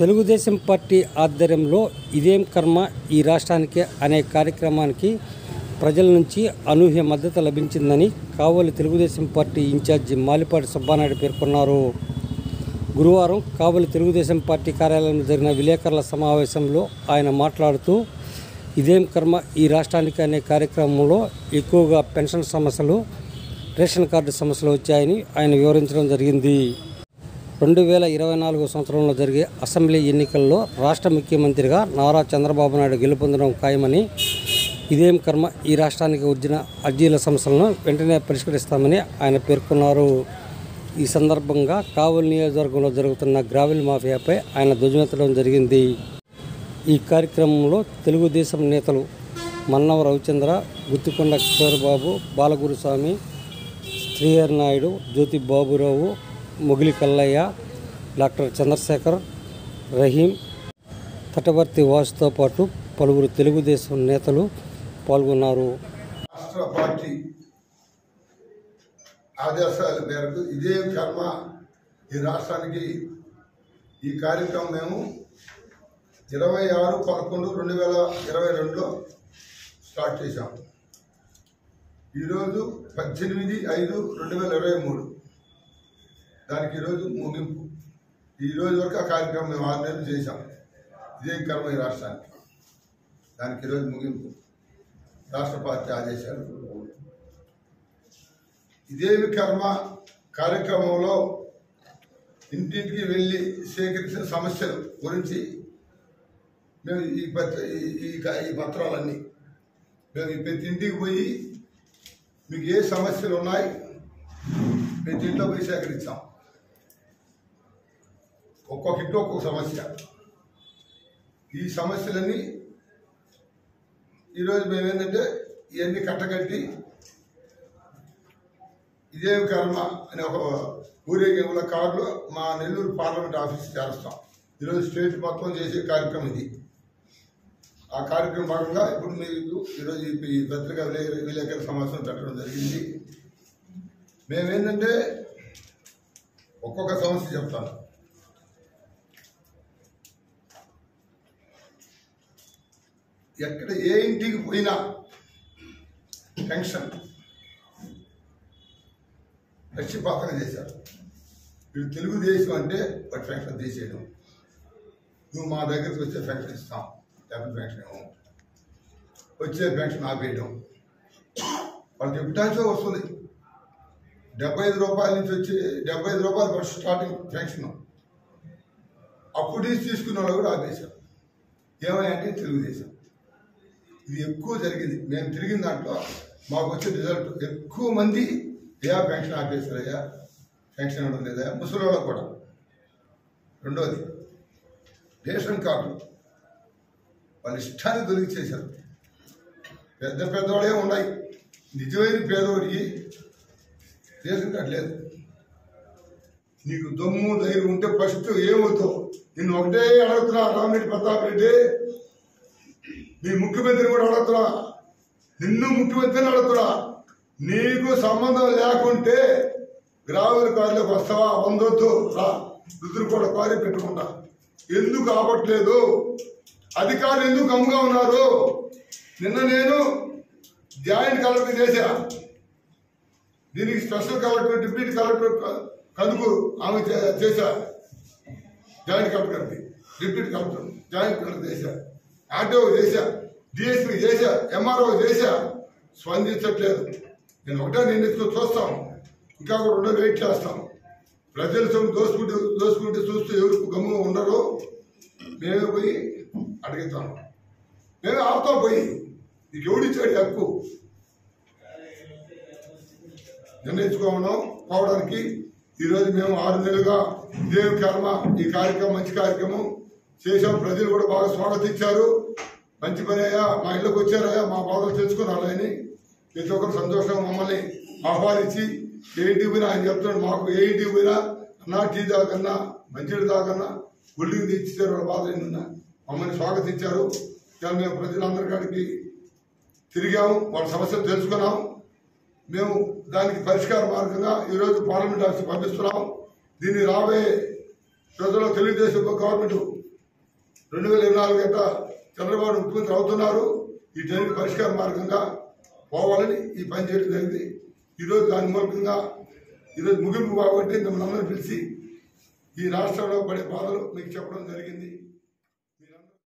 Telugu Desam party ఆధ్వర్యంలో ఇదేం కర్మ ఈ రాష్ట్రానికి అనే కార్యక్రమానికి ప్రజల నుంచి అనూహ్య మద్దతు లభించిందని కావలి తెలుగుదేశం పార్టీ ఇన్ఛార్జి మాలిపాటి సుబ్బానాయుడు పేర్కొన్నారు గురువారం కావలి తెలుగుదేశం పార్టీ కార్యాలయంలో జరిగిన విలేకరుల సమావేశంలో ఆయన మాట్లాడుతూ ఇదేం కర్మ ఈ రాష్ట్రానికి అనే కార్యక్రమంలో ఎక్కువగా పెన్షన్ సమస్యలు రేషన్ కార్డు సమస్యలు వచ్చాయని ఆయన వివరించడం జరిగింది రెండు వేల ఇరవై నాలుగు సంవత్సరంలో జరిగే అసెంబ్లీ ఎన్నికల్లో రాష్ట్ర ముఖ్యమంత్రిగా నారా చంద్రబాబు నాయుడు గెలుపొందడం ఖాయమని ఇదేం కర్మ ఈ రాష్ట్రానికి వచ్చిన అర్జీల సమస్యలను వెంటనే పరిష్కరిస్తామని ఆయన పేర్కొన్నారు ఈ సందర్భంగా కావలి నియోజకవర్గంలో జరుగుతున్న గ్రావెల్ మాఫియాపై ఆయన ధ్వజమెత్తడం జరిగింది ఈ కార్యక్రమంలో తెలుగుదేశం నేతలు మన్నవ రవిచంద్ర గుత్తికొండ కిషోర్ బాబు బాలగురుస్వామి శ్రీహరి నాయుడు జ్యోతి బాబురావు మొగిలి కల్లయ్య డాక్టర్ చంద్రశేఖర్ రహీం తటవర్తి వాసుతో పాటు పలువురు తెలుగుదేశం నేతలు పాల్గొన్నారు రాష్ట్ర పార్టీ ఆదేశాల మేరకు ఇదే కర్మ ఈ రాష్ట్రానికి ఈ కార్యక్రమం మేము ఇరవై ఆరు పదకొండు రెండు వేల ఇరవై రెండులో స్టార్ట్ చేశాం ఈరోజు పద్దెనిమిది ఐదు రెండు వేల ఇరవై మూడు దానికి ఈరోజు ముగింపు ఈ రోజు వరకు ఆ కార్యక్రమం మేము ఆరు నెలలు చేశాం ఇదే కర్మ ఈ రాష్ట్రానికి దానికి ఈరోజు ముగింపు రాష్ట్ర పార్టీ ఆదేశాలు ఇదేమి కర్మ కార్యక్రమంలో ఇంటింటికి వెళ్ళి సేకరించిన సమస్యల గురించి మేము ఈ పత్ర ఈ- ఈ క- ఈ పత్రాలన్నీ మేము ఈ ప్రతి ఇంటికి పోయి మీకు ఏ సమస్యలు ఉన్నాయి ప్రతి ఇంట్లో పోయి సేకరించాం ఒక్కొక్క ఇంట్లో ఒక్కొక్క సమస్య ఈ సమస్యలన్నీ ఈరోజు మేము ఏంటంటే ఇవన్నీ కట్టకట్టి ఇదే కర్మ అనే ఒక ఊరేగింపుల కారులో మా నెల్లూరు పార్లమెంట్ ఆఫీస్ చేరుస్తాం ఈరోజు స్టేట్ మొత్తం చేసే కార్యక్రమం ఇది ఆ కార్యక్రమం భాగంగా ఇప్పుడు మీకు ఈరోజు ఈ- ఈ పత్రికా విలే- విలేకరుల సమావేశం పెట్టడం జరిగింది మేమేంటంటే ఒక్కొక్క సమస్య చెప్తాను ఎక్కడ ఏ ఇంటికి పోయినా పెన్షన్ పక్షపాతం చేశారు వీళ్ళు తెలుగుదేశం అంటే వాటి పెన్షన్ తీసేయడం నువ్వు మా దగ్గరికి వచ్చే పెన్షన్ ఇస్తాం డబుల్ పెన్షన్ ఇవ్వం వచ్చే పెన్షన్ ఆపేయడం వాళ్ళకి ఎప్పుడాచో వస్తుంది డెబ్బై ఐదు రూపాయల నుంచి వచ్చి డెబ్బై ఐదు రూపాయలు ఫస్ట్ స్టార్టింగ్ పెన్షన్ అప్పుడు నుంచి తీసుకున్న వాళ్ళు కూడా ఆపేశారు ఏమయ్యంటే తెలుగుదేశం ఇది ఎక్కువ జరిగింది మేము తిరిగిన దాంట్లో మాకు వచ్చే రిజల్ట్ ఎక్కువ మంది ఏ పెన్షన్ ఆపేస్తారయ్యా పెన్షన్ ఇవ్వడం లేదా ముసలి వాళ్ళకు కూడా రెండోది రేషన్ కార్డు వాళ్ళ ఇష్టాన్ని దొరికిచ్చేశారు పెద్ద పెద్దవాళ్ళే ఉన్నాయి నిజమైన పేదవాడికి రేషన్ కార్డు లేదు నీకు దమ్ము ధైర్యం ఉంటే ఫస్ట్ ఏమవుతావు నిన్ను ఒకటే అడుగుతున్నా రామిరెడ్డి ప్రతాప్ రెడ్డి మీ ముఖ్యమంత్రి కూడా అడుగుతున్నా నిన్ను ముఖ్యమంత్రిని అడుగుతున్నా నీకు సంబంధం లేకుంటే గ్రామీణ కార్యాలకు వస్తావా వందొద్దు రా రుద్రకోట కారీ పెట్టుకుంటా ఎందుకు ఆపట్లేదు అధికారులు ఎందుకు గమ్ముగా ఉన్నారు నిన్న నేను జాయింట్ కలెక్టర్ చేశా దీనికి స్పెషల్ కలెక్టర్ డిప్యూటీ కలెక్టర్ కదుకు ఆమె చే- చేశా జాయింట్ కలెక్టర్కి డిప్యూటీ కలెక్టర్ జాయింట్ కలెక్టర్ చేశా ఆర్టీఓ చేశా డిఎస్పీ చేశా ఎంఆర్ఓ చేశా స్పందించట్లేదు నేను ఒకటే నిర్ణయించుకొని చూస్తాం ఇంకా కూడా రెండో వెయిట్ చేస్తాం ప్రజల సొమ్ము దోసుకుంటూ దోసుకుంటూ చూస్తూ ఎవరు గమ్ముగా ఉండరు మేమే పోయి అడుగుతాం మేమే ఆపుతాం పోయి నీకు ఎవడిచ్చాడు హక్కు నిర్ణయించుకోమన్నాం పోవడానికి ఈరోజు మేము ఆరు నెలలుగా ఇదే కర్మ ఈ కార్యక్రమం మంచి కార్యక్రమం చేశాం ప్రజలు కూడా బాగా స్వాగతించారు మంచి పని అయ్యా మా ఇళ్ళకి వచ్చారయ్యా మా బాధలు తెలుసుకున్నారు అని ప్రతి ఒక్కరు సంతోషంగా మమ్మల్ని ఆహ్వానించి ఏ ఇంటికి పోయినా ఆయన చెప్తున్నాడు మాకు ఏ ఇంటికి పోయినా అన్నా టీ దాకన్నా మంచిది దాకన్నా గుళ్ళకి తెచ్చిచ్చారు వాళ్ళ బాధ ఏంటన్నా మమ్మల్ని స్వాగతించారు ఇలా మేము ప్రజలందరి కాడికి తిరిగాము వాళ్ళ సమస్యలు తెలుసుకున్నాం మేము దానికి పరిష్కార మార్గంగా ఈరోజు పార్లమెంట్ ఆఫీస్ పంపిస్తున్నాం దీన్ని రాబోయే రోజుల్లో తెలుగుదేశం గవర్నమెంట్ రెండు వేల ఇరవై నాలుగు గంట చంద్రబాబు ముఖ్యమంత్రి అవుతున్నారు వీటన్నిటి పరిష్కార మార్గంగా పోవాలని ఈ పని చేయడం జరిగింది ఈరోజు దాని మూలకంగా ఈరోజు ముగింపు కాబట్టి మిమ్మల్ని అందరూ పిలిచి ఈ రాష్ట్రంలో పడే బాధలు మీకు చెప్పడం జరిగింది